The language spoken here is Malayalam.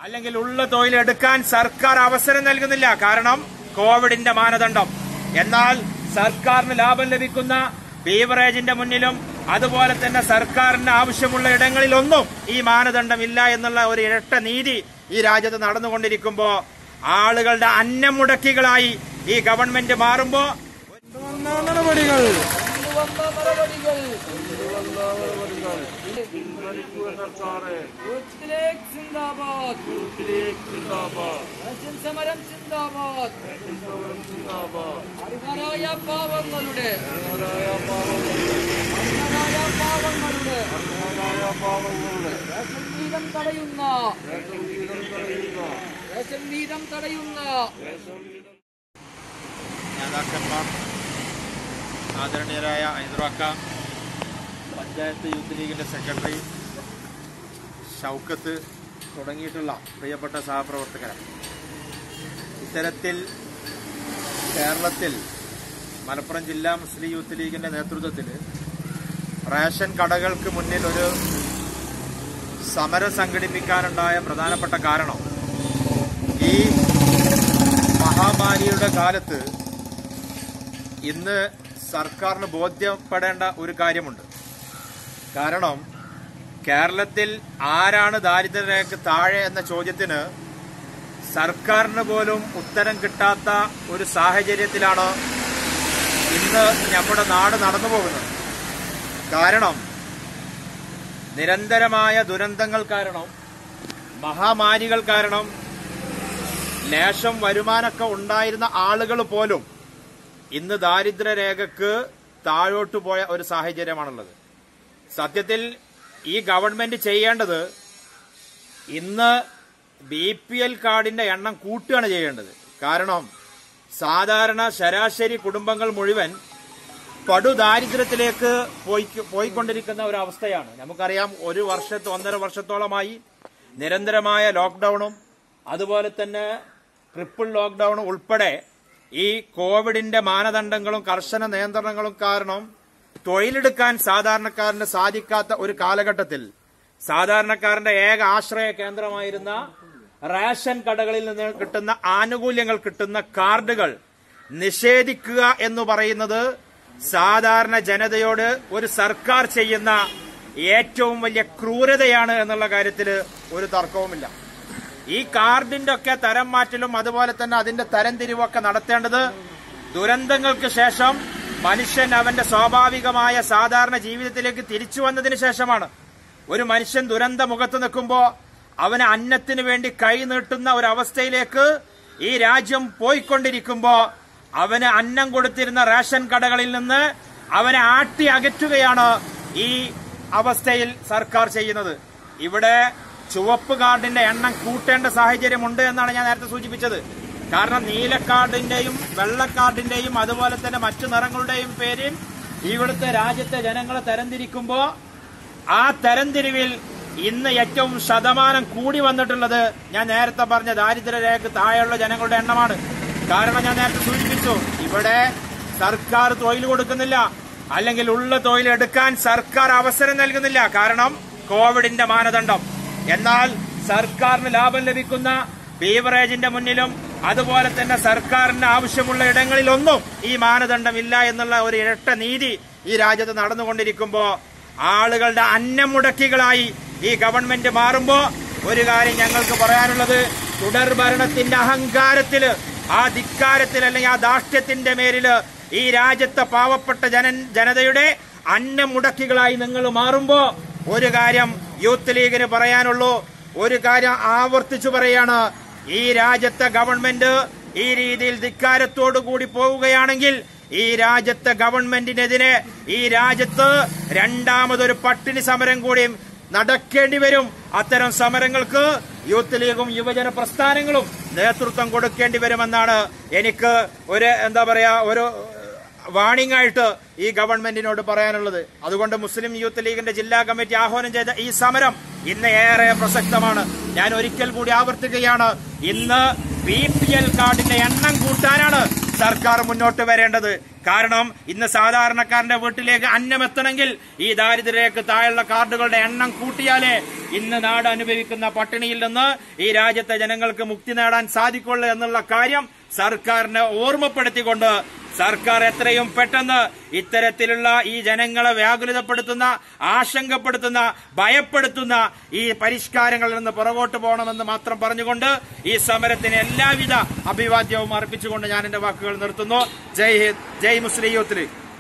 അല്ലെങ്കിൽ ഉള്ള തൊഴിലെടുക്കാൻ സർക്കാർ അവസരം നൽകുന്നില്ല കാരണം കോവിഡിന്റെ മാനദണ്ഡം എന്നാൽ സർക്കാരിന് ലാഭം ലഭിക്കുന്ന ബീവറേജിന്റെ മുന്നിലും അതുപോലെ തന്നെ സർക്കാരിന് ആവശ്യമുള്ള ഇടങ്ങളിലൊന്നും ഈ മാനദണ്ഡം ഇല്ല എന്നുള്ള ഒരു ഇരട്ട നീതി ഈ രാജ്യത്ത് നടന്നുകൊണ്ടിരിക്കുമ്പോ ആളുകളുടെ അന്നം മുടക്കികളായി ഈ ഗവൺമെന്റ് മാറുമ്പോ കൊണ്ടുവന്ന നടപടികൾ യൂത്ത് ലീഗ് സിന്ദാബാദ് റഷ്യൻ സമരം സിന്ദാബാദ് അർഹരായ പാവങ്ങളുടെ അർഹരായ പാവങ്ങളുടെ റേഷൻ വീതം തടയുന്ന റേഷൻ വീതം തടയുന്ന നേതാക്കന്മാർ ആദരണീയരായ ഹൈദരാക്ക പഞ്ചായത്ത് യൂത്ത് ലീഗിന്റെ സെക്രട്ടറി ഷൗക്കത്ത് തുടങ്ങിയിട്ടുള്ള പ്രിയപ്പെട്ട സഹപ്രവർത്തകർ ഇത്തരത്തിൽ കേരളത്തിൽ മലപ്പുറം ജില്ലാ മുസ്ലിം യൂത്ത് ലീഗിന്റെ നേതൃത്വത്തിൽ റേഷൻ കടകൾക്ക് മുന്നിൽ ഒരു സമരം സംഘടിപ്പിക്കാനുണ്ടായ പ്രധാനപ്പെട്ട കാരണം ഈ മഹാമാരിയുടെ കാലത്ത് ഇന്ന് സർക്കാരിന് ബോധ്യപ്പെടേണ്ട ഒരു കാര്യമുണ്ട് കാരണം കേരളത്തിൽ ആരാണ് ദാരിദ്ര്യരേഖയ്ക്ക് താഴെ എന്ന ചോദ്യത്തിന് സർക്കാരിന് പോലും ഉത്തരം കിട്ടാത്ത ഒരു സാഹചര്യത്തിലാണ് ഇന്ന് നമ്മുടെ നാട് നടന്നു പോകുന്നത് കാരണം നിരന്തരമായ ദുരന്തങ്ങൾ കാരണം മഹാമാരികൾ കാരണം ലേശം വരുമാനമൊക്കെ ഉണ്ടായിരുന്ന ആളുകൾ പോലും ഇന്ന് ദാരിദ്ര്യരേഖക്ക് താഴോട്ട് പോയ ഒരു സാഹചര്യമാണുള്ളത് സത്യത്തിൽ ഈ ഗവൺമെന്റ് ചെയ്യേണ്ടത് ഇന്ന് ബി പി എൽ കാർഡിന്റെ എണ്ണം കൂട്ടുകയാണ് ചെയ്യേണ്ടത് കാരണം സാധാരണ ശരാശരി കുടുംബങ്ങൾ മുഴുവൻ പടുദാരിദ്ര്യത്തിലേക്ക് പോയി പോയിക്കൊണ്ടിരിക്കുന്ന ഒരു അവസ്ഥയാണ് നമുക്കറിയാം ഒരു വർഷത്ത് ഒന്നര വർഷത്തോളമായി നിരന്തരമായ ലോക്ക്ഡൌണും അതുപോലെ തന്നെ ട്രിപ്പിൾ ലോക്ക്ഡൌണും ഉൾപ്പെടെ ഈ കോവിഡിന്റെ മാനദണ്ഡങ്ങളും കർശന നിയന്ത്രണങ്ങളും കാരണം തൊഴിലെടുക്കാൻ സാധാരണക്കാരന് സാധിക്കാത്ത ഒരു കാലഘട്ടത്തിൽ സാധാരണക്കാരന്റെ ഏക ആശ്രയ കേന്ദ്രമായിരുന്ന റേഷൻ കടകളിൽ നിന്ന് കിട്ടുന്ന ആനുകൂല്യങ്ങൾ കിട്ടുന്ന കാർഡുകൾ നിഷേധിക്കുക എന്ന് പറയുന്നത് സാധാരണ ജനതയോട് ഒരു സർക്കാർ ചെയ്യുന്ന ഏറ്റവും വലിയ ക്രൂരതയാണ് എന്നുള്ള കാര്യത്തിൽ ഒരു തർക്കവുമില്ല ഈ കാർഡിന്റെ ഒക്കെ തരം മാറ്റലും അതുപോലെ തന്നെ അതിന്റെ തരംതിരിവൊക്കെ നടത്തേണ്ടത് ദുരന്തങ്ങൾക്ക് ശേഷം മനുഷ്യൻ അവന്റെ സ്വാഭാവികമായ സാധാരണ ജീവിതത്തിലേക്ക് തിരിച്ചു വന്നതിന് ശേഷമാണ് ഒരു മനുഷ്യൻ ദുരന്ത മുഖത്ത് നിൽക്കുമ്പോ അവന് അന്നത്തിന് വേണ്ടി കൈ നീട്ടുന്ന ഒരു അവസ്ഥയിലേക്ക് ഈ രാജ്യം പോയിക്കൊണ്ടിരിക്കുമ്പോ അവന് അന്നം കൊടുത്തിരുന്ന റേഷൻ കടകളിൽ നിന്ന് അവനെ ആട്ടി അകറ്റുകയാണ് ഈ അവസ്ഥയിൽ സർക്കാർ ചെയ്യുന്നത് ഇവിടെ ചുവപ്പ് കാർഡിന്റെ എണ്ണം കൂട്ടേണ്ട സാഹചര്യമുണ്ട് എന്നാണ് ഞാൻ നേരത്തെ സൂചിപ്പിച്ചത് കാരണം നീല കാർഡിന്റെയും വെള്ള കാർഡിന്റെയും അതുപോലെ തന്നെ മറ്റു നിറങ്ങളുടെയും പേരിൽ ഇവിടുത്തെ രാജ്യത്തെ ജനങ്ങളെ തരംതിരിക്കുമ്പോ ആ തരംതിരിവിൽ ഇന്ന് ഏറ്റവും ശതമാനം കൂടി വന്നിട്ടുള്ളത് ഞാൻ നേരത്തെ പറഞ്ഞ ദാരിദ്ര്യരേഖ താഴെയുള്ള ജനങ്ങളുടെ എണ്ണമാണ് കാരണം ഞാൻ നേരത്തെ സൂചിപ്പിച്ചു ഇവിടെ സർക്കാർ തൊഴിൽ കൊടുക്കുന്നില്ല അല്ലെങ്കിൽ ഉള്ള തൊഴിൽ എടുക്കാൻ സർക്കാർ അവസരം നൽകുന്നില്ല കാരണം കോവിഡിന്റെ മാനദണ്ഡം എന്നാൽ സർക്കാരിന് ലാഭം ലഭിക്കുന്ന ബീവറേജിന്റെ മുന്നിലും അതുപോലെ തന്നെ സർക്കാരിന് ആവശ്യമുള്ള ഇടങ്ങളിലൊന്നും ഈ മാനദണ്ഡം ഇല്ല എന്നുള്ള ഒരു ഇരട്ട നീതി ഈ രാജ്യത്ത് നടന്നുകൊണ്ടിരിക്കുമ്പോ ആളുകളുടെ അന്നം മുടക്കികളായി ഈ ഗവൺമെന്റ് മാറുമ്പോ ഒരു കാര്യം ഞങ്ങൾക്ക് പറയാനുള്ളത് തുടർ ഭരണത്തിന്റെ അഹങ്കാരത്തില് ആ ധിക്കാരത്തിൽ അല്ലെങ്കിൽ ആ ദാഷ്ട്യത്തിന്റെ മേലില് ഈ രാജ്യത്തെ പാവപ്പെട്ട ജന ജനതയുടെ അന്നം മുടക്കികളായി നിങ്ങൾ മാറുമ്പോ ഒരു കാര്യം യൂത്ത് ലീഗിന് പറയാനുള്ളൂ ഒരു കാര്യം ആവർത്തിച്ചു പറയാണ് ഈ രാജ്യത്തെ ഗവൺമെന്റ് ഈ രീതിയിൽ ധിക്കാരത്തോടു കൂടി പോവുകയാണെങ്കിൽ ഈ രാജ്യത്തെ ഗവൺമെന്റിനെതിരെ ഈ രാജ്യത്ത് രണ്ടാമതൊരു പട്ടിണി സമരം കൂടിയും നടക്കേണ്ടി വരും അത്തരം സമരങ്ങൾക്ക് യൂത്ത് ലീഗും യുവജന പ്രസ്ഥാനങ്ങളും നേതൃത്വം കൊടുക്കേണ്ടി വരുമെന്നാണ് എനിക്ക് ഒരു എന്താ പറയാ ഒരു വാണിംഗ് ആയിട്ട് ഈ ഗവൺമെന്റിനോട് പറയാനുള്ളത് അതുകൊണ്ട് മുസ്ലിം യൂത്ത് ലീഗിന്റെ ജില്ലാ കമ്മിറ്റി ആഹ്വാനം ചെയ്ത ഈ സമരം ഇന്ന് ഏറെ പ്രസക്തമാണ് ഞാൻ ഒരിക്കൽ കൂടി ആവർത്തിക്കുകയാണ് ഇന്ന് ബി പി എൽ കാർഡിന്റെ എണ്ണം കൂട്ടാനാണ് സർക്കാർ മുന്നോട്ട് വരേണ്ടത് കാരണം ഇന്ന് സാധാരണക്കാരന്റെ വീട്ടിലേക്ക് അന്നം എത്തണമെങ്കിൽ ഈ ദാരിദ്ര്യരേഖ താഴെയുള്ള കാർഡുകളുടെ എണ്ണം കൂട്ടിയാലേ ഇന്ന് നാട് അനുഭവിക്കുന്ന പട്ടിണിയിൽ നിന്ന് ഈ രാജ്യത്തെ ജനങ്ങൾക്ക് മുക്തി നേടാൻ സാധിക്കുള്ളൂ എന്നുള്ള കാര്യം സർക്കാരിനെ ഓർമ്മപ്പെടുത്തിക്കൊണ്ട് സർക്കാർ എത്രയും പെട്ടെന്ന് ഇത്തരത്തിലുള്ള ഈ ജനങ്ങളെ വ്യാകുലതപ്പെടുത്തുന്ന ആശങ്കപ്പെടുത്തുന്ന ഭയപ്പെടുത്തുന്ന ഈ പരിഷ്കാരങ്ങളിൽ നിന്ന് പുറകോട്ട് പോകണമെന്ന് മാത്രം പറഞ്ഞുകൊണ്ട് ഈ സമരത്തിന് എല്ലാവിധ അഭിവാദ്യവും അർപ്പിച്ചുകൊണ്ട് ഞാൻ എന്റെ വാക്കുകൾ നിർത്തുന്നു Jai Hind Jai Muslim youth league